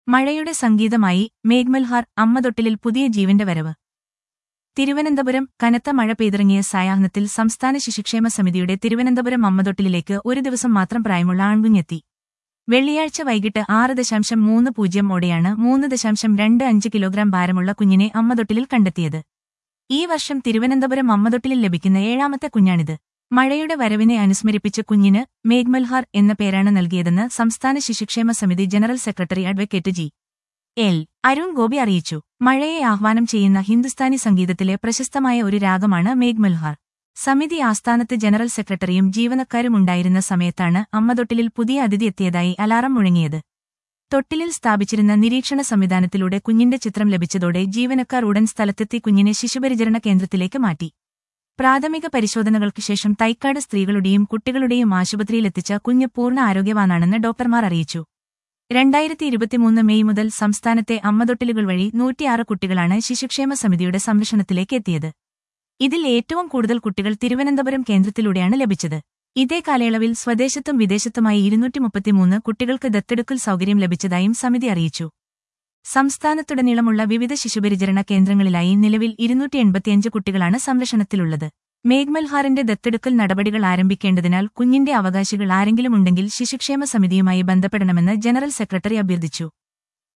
മഴയുടെ സംഗീതമായി മേഘ്മൽഹാർ അമ്മതൊട്ടിലിൽ പുതിയ ജീവന്റെ വരവ് തിരുവനന്തപുരം കനത്ത മഴ പെയ്തിറങ്ങിയ സായാഹ്നത്തിൽ സംസ്ഥാന ശിശുക്ഷേമ സമിതിയുടെ തിരുവനന്തപുരം അമ്മതൊട്ടിലിലേക്ക് ഒരു ദിവസം മാത്രം പ്രായമുള്ള ആൺകുഞ്ഞെത്തി വെള്ളിയാഴ്ച വൈകിട്ട് ആറ് ദശാംശം മൂന്ന് പൂജ്യം ഓടെയാണ് മൂന്ന് ദശാംശം രണ്ട് അഞ്ച് കിലോഗ്രാം ഭാരമുള്ള കുഞ്ഞിനെ അമ്മതൊട്ടിലിൽ കണ്ടെത്തിയത് ഈ വർഷം തിരുവനന്തപുരം അമ്മതൊട്ടിലിൽ ലഭിക്കുന്ന ഏഴാമത്തെ കുഞ്ഞാണിത് മഴയുടെ വരവിനെ അനുസ്മരിപ്പിച്ച് കുഞ്ഞിന് മേഘ്മൽഹാർ എന്ന പേരാണ് നൽകിയതെന്ന് സംസ്ഥാന ശിശുക്ഷേമ സമിതി general secretary advocate G L Arun Gopi അറിയിച്ചു മഴയെ ആഹ്വാനം ചെയ്യുന്ന ഹിന്ദുസ്ഥാനി സംഗീതത്തിലെ പ്രശസ്തമായ ഒരു രാഗമാണ് മേഘ്മൽഹാർ സമിതി ആസ്ഥാനത്ത് ജനറൽ സെക്രട്ടറിയും ജീവനക്കാരും ഉണ്ടായിരുന്ന സമയത്താണ് അമ്മതൊട്ടിലിൽ പുതിയ അതിഥി എത്തിയതായി അലാറം മുഴങ്ങിയത് തൊട്ടിലിൽ സ്ഥാപിച്ചിരുന്ന നിരീക്ഷണ സംവിധാനത്തിലൂടെ കുഞ്ഞിന്റെ ചിത്രം ലഭിച്ചതോടെ ജീവനക്കാർ ഉടൻ സ്ഥലത്തെത്തി കുഞ്ഞിനെ ശിശുപരിചരണ കേന്ദ്രത്തിലേക്ക് മാറ്റി പ്രാഥമിക പരിശോധനകൾക്ക് ശേഷം തൈക്കാട് സ്ത്രീകളുടെയും കുട്ടികളുടെയും ആശുപത്രിയിലെത്തിച്ച കുഞ്ഞ് പൂർണ്ണ ആരോഗ്യവാനാണെന്ന് ഡോക്ടർമാർ അറിയിച്ചു രണ്ടായിരത്തി ഇരുപത്തിമൂന്ന് മെയ് മുതൽ സംസ്ഥാനത്തെ അമ്മതൊട്ടിലുകൾ വഴി നൂറ്റിയാറ് കുട്ടികളാണ് ശിശുക്ഷേമ സമിതിയുടെ സംരക്ഷണത്തിലേക്ക് എത്തിയത് ഇതിൽ ഏറ്റവും കൂടുതൽ കുട്ടികൾ തിരുവനന്തപുരം കേന്ദ്രത്തിലൂടെയാണ് ലഭിച്ചത് ഇതേ കാലയളവിൽ സ്വദേശത്തും വിദേശത്തുമായി ഇരുന്നൂറ്റി മുപ്പത്തിമൂന്ന് കുട്ടികൾക്ക് ദത്തെടുക്കൽ സൗകര്യം ലഭിച്ചതായും സമിതി അറിയിച്ചു സംസ്ഥാനത്തുടനീളമുള്ള വിവിധ ശിശുപരിചരണ കേന്ദ്രങ്ങളിലായി നിലവിൽ ഇരുന്നൂറ്റി എൺപത്തിയഞ്ച് കുട്ടികളാണ് സംരക്ഷണത്തിലുള്ളത് മേഘ്മൽഹാറിന്റെ ദത്തെടുക്കൽ നടപടികൾ ആരംഭിക്കേണ്ടതിനാൽ കുഞ്ഞിന്റെ അവകാശികൾ ആരെങ്കിലും ഉണ്ടെങ്കിൽ ശിശുക്ഷേമ സമിതിയുമായി ബന്ധപ്പെടണമെന്ന് ജനറൽ സെക്രട്ടറി അഭ്യർത്ഥിച്ചു